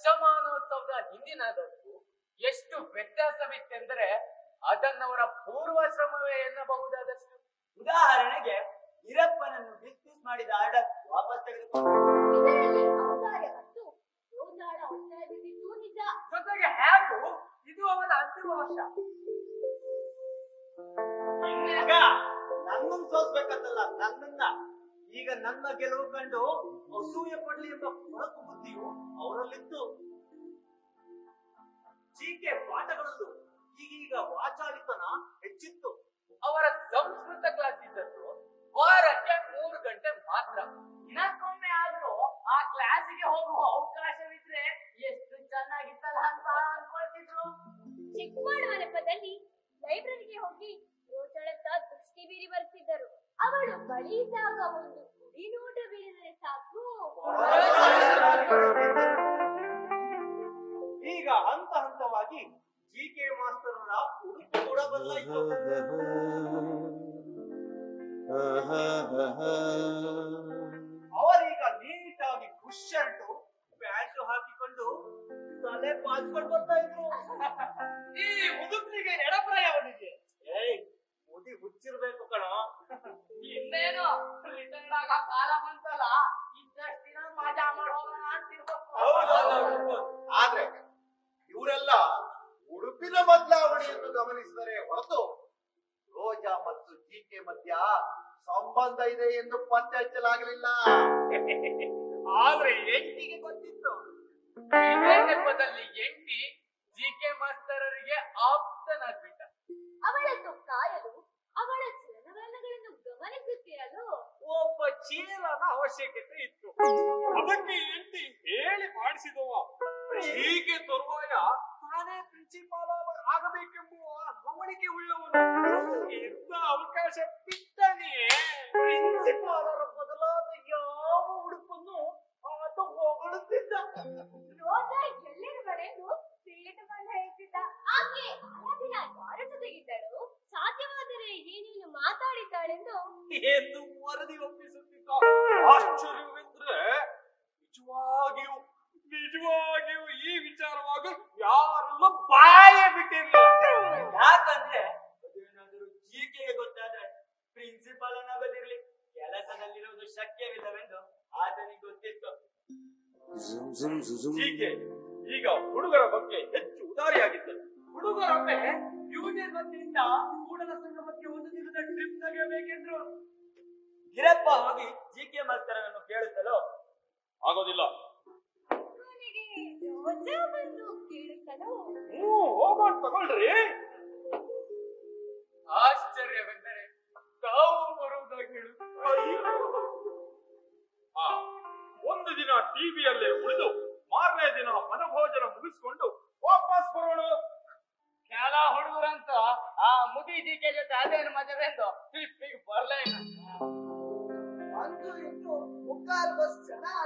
ವರ್ಷಮಾನೋತ್ಸವದ ಹಿಂದಿನದಕ್ಕೂ ಎಷ್ಟು ವ್ಯತ್ಯಾಸವಿತ್ತೆಂದರೆ ಅದನ್ನವರ ಪೂರ್ವಾಶ್ರಮವೇ ಎನ್ನಬಹುದಾದಷ್ಟು ಉದಾಹರಣೆಗೆ ಈರಪ್ಪನನ್ನು ಡಿಸ್ಮಿಸ್ ಮಾಡಿದ ಆರ್ಡರ್ ವಾಪಸ್ ತೆಗೆದುಕೊಂಡು ಇದರಲ್ಲಿ ಔದಾರ್ಯ ಮತ್ತು ಗೋಜಾಳ ಒತ್ತಾಯವಿದ್ದಿದ್ದು ನಿಜ ಜೊತೆಗೆ ಹೇಗೂ ಇದು ಅವನ ಅಂತಿಮ ವರ್ಷ ಮಗ ನನ್ನನ್ನು ಸೋಲ್ಸ್ಬೇಕಂತಲ್ಲ ನನ್ನನ್ನ ಈಗ ನನ್ನ ಗೆಲುವು ಕಂಡು ಅಸೂಯೆ ಪಡ್ಲಿ ಎಂಬ ಕೊಳಕು ಬುದ್ಧಿಯು ಅವರಲ್ಲಿತ್ತು ಜೀಕೆ ಪಾಠಗಳಲ್ಲೂ ಈಗೀಗ ವಾಚಾಳಿತನ ಹೆಚ್ಚಿತ್ತು ಅವರ ಸಂಸ್ಕೃತ ಕ್ಲಾಸ್ ಇದ್ದದ್ದು ವಾರಕ್ಕೆ ಮೂರು ಗಂಟೆ ಮಾತ್ರ ದಿನಕ್ಕೊಮ್ಮೆ ಆದ್ರೂ ಆ ಕ್ಲಾಸಿಗೆ ಹೋಗುವ ಅವಕಾಶವಿದ್ರೆ ಎಷ್ಟು ಚೆನ್ನಾಗಿತ್ತಲ್ಲ ಅಂತ ಅನ್ಕೊಳ್ತಿದ್ರು ಚಿಕ್ಕವಾಡ ನೆಪದಲ್ಲಿ ಲೈಬ್ರರಿಗೆ ಹೋಗಿ ಗೋಚಳತ್ತ ದೃಷ್ಟಿ ಬೀರಿ ಬರ್ತಿದ್ದರು ಅವಳು ಬಳಿ ಇದ್ದಾಗ ಒಂದು ಕುಡಿ ನೋಟ ಬೀರಿದರೆ ಸಾಕು ಈಗ ಹಂತ ಹಂತವಾಗಿ ಜಿ ಕೆ ಮಾಸ್ತರರ ಉಡುಪು ಕೂಡ ಬದಲಾಯಿತು ಅವರೀಗ ನೀಟಾಗಿ ಖುಷ್ ಶರ್ಟು ಪ್ಯಾಂಟ್ ಹಾಕಿಕೊಂಡು ತಲೆ ಬಾಚ್ಕೊಂಡು ಬರ್ತಾ ಇದ್ರು ಈ ಮುದುಕರಿಗೆ ಎಡಪ್ರಾಯ ಅವನಿಗೆ ಏಯ್ ಮುದಿ ಹುಚ್ಚಿರ್ಬೇಕು ಕಣ ಇನ್ನೇನು ರಿಟೈರ್ಡ್ ಆಗ ಕಾಲ ಬಂತಲ್ಲ ಇದ್ದಷ್ಟು ದಿನ ಮಜಾ ಮಾಡಿ ಹೋಗೋಣ ಅಂತಿರ್ಬೇಕು ಆದ್ರೆ ಇವರೆಲ್ಲ ಉಡುಪಿನ ಬದಲಾವಣೆಯನ್ನು ಗಮನಿಸಿದರೆ ಹೊರತು ರೋಜಾ ಮತ್ತು ಜಿಕೆ ಮಧ್ಯ ಸಂಬಂಧ ಇದೆ ಎಂದು ಪತ್ತೆ ಹಚ್ಚಲಾಗಲಿಲ್ಲ ಆದ್ರೆ ಎಂಟಿಗೆ ಗೊತ್ತಿತ್ತು ಇದೇ ನೆಪದಲ್ಲಿ ಎಂಟಿ ಜಿ ಕೆ ಮಾಸ್ತರರಿಗೆ ಆಪ್ತನಾಗ್ಬಿಟ್ಟ ಅವಳನ್ನು ಕಾಯಲು ಅವಳ ಚಲನವಲನಗಳನ್ನು ಗಮನಿಸುತ್ತಿರಲು ಒಬ್ಬ ಚೀಲನ ಅವಶ್ಯಕತೆ ಇತ್ತು ಅದಕ್ಕೆ ಎಂಟಿ ಹೇಳಿ ಮಾಡಿಸಿದವ ಹೀಗೆ ತರುವಾಯ ತಾನೇ ಪ್ರಿನ್ಸಿಪಾಲ್ ಆಗಬೇಕೆಂಬುವ ಗಮನಿಕೆ ಉಳ್ಳವನು ಎಂತ ಅವಕಾಶ ಬಿಟ್ಟನೇ ಪ್ರಿನ್ಸಿಪಾಲರ ಬದಲಾದ ಯಾವ ಉಡುಪನ್ನು ಆತ ಹೊಗಳುತ್ತಿದ್ದ ರೋಜಾ ಎಲ್ಲಿರುವಳೆಂದು ಪೀಠವನ್ನು ಹೇಳ್ತಿದ್ದ ಆಕೆ ಆ ದಿನ ಯಾರ ಜೊತೆಗಿದ್ದಳು ಸಾಧ್ಯವಾದರೆ ಏನೇನು ಮಾತಾಡಿದ್ದಾಳೆಂದು ಎಂದು ವರದಿ ಒಪ್ಪಿಸುತ್ತಿದ್ದ ಆಶ್ಚರ್ಯವೆಂದ್ರೆ ನಿಜವಾಗಿಯೂ ನಿಜವಾಗಿಯೂ ಈ ವಿಚಾರವಾಗಿ ಯಾರಲ್ಲೂ ಬಾಯ ಬಿಟ್ಟಿರಲಿಲ್ಲ ಯಾಕಂದ್ರೆ ಅದೇನಾದರೂ ಜೀಕೆಗೆ ಗೊತ್ತಾದ್ರೆ ಪ್ರಿನ್ಸಿಪಾಲ್ ಅನ್ನೋದಿರ್ಲಿ ಕೆಲಸದಲ್ಲಿರುವುದು ಶಕ್ಯವಿಲ್ಲವೆಂದು ಆತನಿಗೆ ಗೊತ್ತಿತ್ತು ಜೀಕೆ ಈಗ ಹುಡುಗರ ಬಗ್ಗೆ ಹೆಚ್ಚು ಉದಾರಿಯಾಗಿದ್ದರು ಹುಡುಗರೊಮ್ಮೆ ಯೂನಿಯನ್ ವತಿಯಿಂದ ಕೂಡಲ ಸಂಗಮಕ್ಕೆ ಒಂದು ದಿನದ ಟ್ರಿಪ್ ತೆಗೆಯಬೇಕೆಂದ್ರು ಹಿರಪ್ಪ ಹೋಗಿ ಜಿ ಕೆ ಮಾಸ್ತರನ್ನು ಕೇಳುತ್ತಲೋ ಆಗೋದಿಲ್ಲ ಕೊನೆಗೆ ರೋಜಾ ಬಂದು ಕೇಳುತ್ತಲೋ ಹ್ಞೂ ಹೋಗೋಣ ತಗೊಳ್ರಿ ಆಶ್ಚರ್ಯವೆಂದರೆ ತಾವು ಬರುವುದಾಗಿ ಹೇಳು ಆ, ಒಂದು ದಿನ ಟಿವಿಯಲ್ಲೇ ಉಳಿದು ಮಾರನೇ ದಿನ ಮನಭೋಜನ ಮುಗಿಸ್ಕೊಂಡು ವಾಪಸ್ ಬರೋಣ ಕೆಲ ಹುಡುಗರಂತೂ ಆ ಮುದಿ ಜಿಕೆ ಜೊತೆ ಅದೇನು ಮಜವೆಂದು ಟ್ರಿಪ್ಪಿಗೆ ಬರ್ಲೇ ಇಲ್ಲ ಅಂತೂ ಇಂತೂ ಮುಕ್ಕಾಲು ಬಸ್ ಜನ